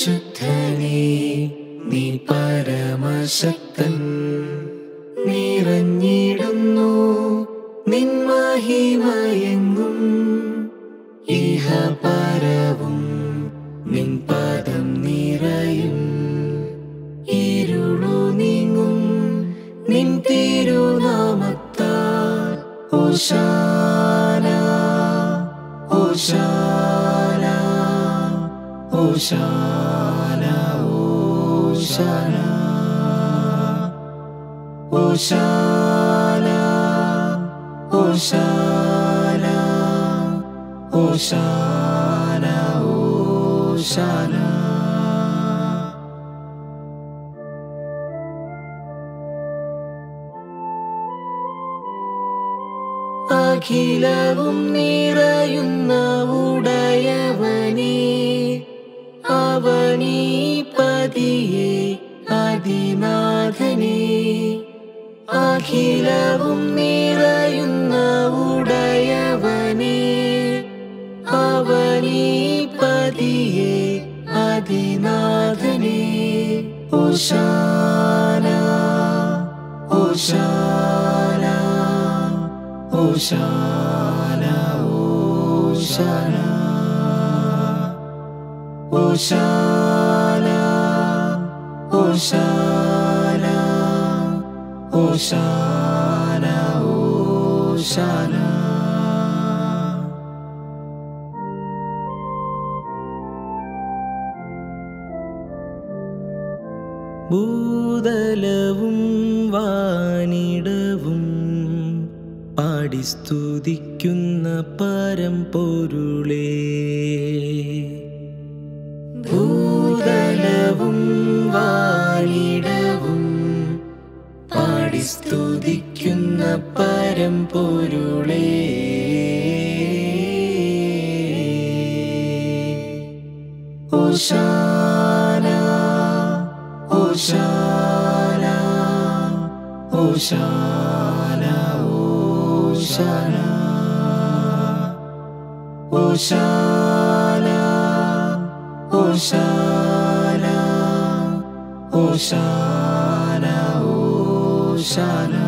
പരിശുദ്ധനേ നീ പരമശക്തൻ നിറഞ്ഞിടുന്നു നിൻ മഹിമയെങ്ങും ഇഹ പരവും നിൻ പദം നിറയും ഇരുളു നീങ്ങും നിൻ തിരുനാമത്താൽ ഓശാന ഓശാന ഓശാന ഓശാന ഓശാന ഓശാന ഓശാന ഓശാന അഖിലവും നിറയുന്ന ഉടയവനേ അവനീ പതിയെ അതിനാഥനേ അഖിലവും നിറയുന്ന ഉടയവനേ അവനീ പതിയെ അതിനാഥനേ ഓശാന ഓശാന ഓശാന ഓശാന ഓശാന ഓശാന ഓശാന ഓശാന ഭൂതലവും വാനിടവും പാടി സ്തുതിക്കുന്ന പരമ്പൊരുളേ ഭൂതലവും വാനിടവും പാടി സ്തുതിക്കുന്ന പരമ്പൊരുളേ ഓശാന ഓശാന ഓശാന ഓശാന ഓശാന ഓശാന ഓശാന ഓശാന